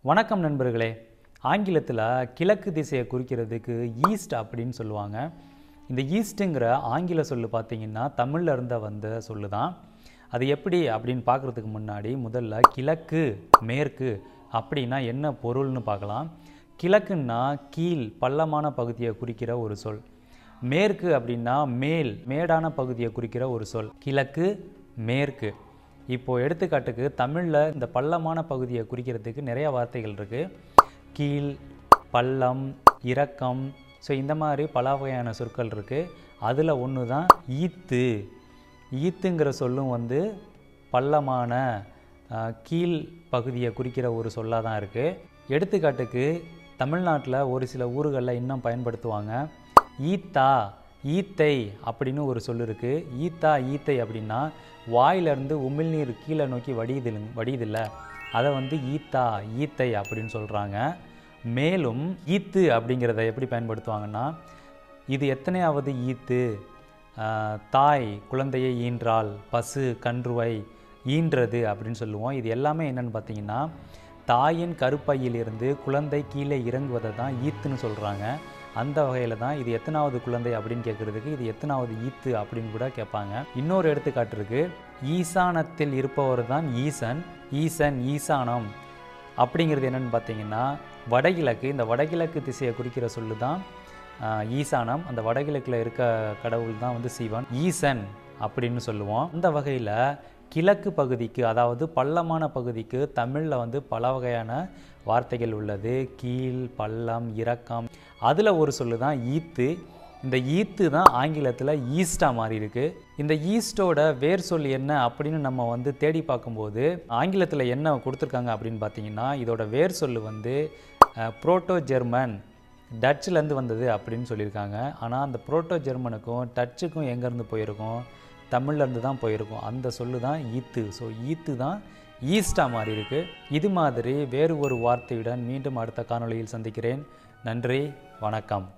வணக்கம் நண்பர்களே ஆங்கிலத்தில் கிழக்கு திசையை குறிக்கிறதுக்கு ஈஸ்ட் அப்படின்னு சொல்லுவாங்க இந்த ஈஸ்ட்டுங்கிற ஆங்கில சொல்லு பார்த்தீங்கன்னா தமிழ்ல இருந்த வந்த சொல்லு தான் அது எப்படி அப்படின்னு பார்க்குறதுக்கு முன்னாடி முதல்ல கிழக்கு மேற்கு அப்படின்னா என்ன பொருள்னு பார்க்கலாம் கிழக்குன்னா கீழ் பள்ளமான பகுதியை குறிக்கிற ஒரு சொல் மேற்கு அப்படின்னா மேல் மேடான பகுதியை குறிக்கிற ஒரு சொல் கிழக்கு மேற்கு இப்போ எடுத்துக்காட்டுக்கு தமிழில் இந்த பள்ளமான பகுதியை குறிக்கிறதுக்கு நிறைய வார்த்தைகள் இருக்குது கீழ் பள்ளம் இரக்கம் ஸோ இந்த மாதிரி பல வகையான சொற்கள் இருக்குது அதில் ஒன்று தான் ஈத்து ஈத்துங்கிற சொல்லும் வந்து பள்ளமான ஆஹ், கீழ் பகுதியை குறிக்கிற ஒரு சொல்லாக தான் இருக்குது எடுத்துக்காட்டுக்கு தமிழ்நாட்டில் ஒரு சில ஊர்களில் இன்னும் பயன்படுத்துவாங்க ஈத்தா ஈத்தை அப்படின்னு ஒரு சொல் இருக்குது ஈத்தா ஈத்தை அப்படின்னா வாயிலிருந்து உமிழ்நீர் கீழே நோக்கி வடியுது வடியுதில்ல அதை வந்து ஈத்தா ஈத்தை அப்படின்னு சொல்கிறாங்க மேலும் ஈத்து அப்படிங்கிறத எப்படி பயன்படுத்துவாங்கன்னா இது எத்தனையாவது ஈத்து ஆஹ், தாய் குழந்தையை ஈன்றால் பசு கன்றுவை ஈன்றது அப்படின்னு சொல்லுவோம் இது எல்லாமே என்னன்னு பார்த்தீங்கன்னா தாயின் கருப்பையிலிருந்து குழந்தை கீழே இறங்குவதை தான் ஈத்துன்னு சொல்கிறாங்க அந்த வகையில் தான் இது எத்தனாவது குழந்தை அப்படின்னு கேட்குறதுக்கு இது எத்தனாவது ஈத்து அப்படின்னு கூட கேட்பாங்க இன்னொரு எடுத்துக்காட்டு இருக்கு ஈசானத்தில் இருப்பவர் தான் ஈசன் ஈசன் ஈசானம் அப்படிங்கிறது என்னன்னு பார்த்தீங்கன்னா வடகிழக்கு இந்த வடகிழக்கு திசையை குறிக்கிற சொல்லு தான் ஆஹ், ஈசானம் அந்த வடகிழக்கில் இருக்க கடவுள் தான் வந்து சிவன் ஈசன் அப்படின்னு சொல்லுவோம் அந்த வகையில் கிழக்கு பகுதிக்கு அதாவது பள்ளமான பகுதிக்கு தமிழில் வந்து பல வகையான வார்த்தைகள் உள்ளது கீழ் பள்ளம் இரக்கம் அதில் ஒரு சொல்லு தான் ஈத்து இந்த ஈத்து தான் ஆங்கிலத்தில் ஈஸ்டாக மாறி இருக்கு இந்த ஈஸ்டோட வேர் சொல் என்ன அப்படின்னு நம்ம வந்து தேடி பார்க்கும்போது ஆங்கிலத்தில் என்ன கொடுத்துருக்காங்க அப்படின்னு பார்த்தீங்கன்னா இதோட வேர் சொல் வந்து புரோட்டோ ஜெர்மன் டச்சுலேருந்து வந்தது அப்படின்னு சொல்லியிருக்காங்க ஆனால் அந்த புரோட்டோ ஜெர்மனுக்கும் டச்சுக்கும் எங்கேருந்து போயிருக்கும் தமிழ்லேருந்து தான் போயிருக்கும் அந்த சொல்லு தான் ஈத்து ஸோ ஈத்து தான் ஈஸ்டாக மாறி இருக்கு இது மாதிரி வேறு ஒரு வார்த்தையுடன் மீண்டும் அடுத்த காணொளியில் சந்திக்கிறேன் நன்றி வணக்கம்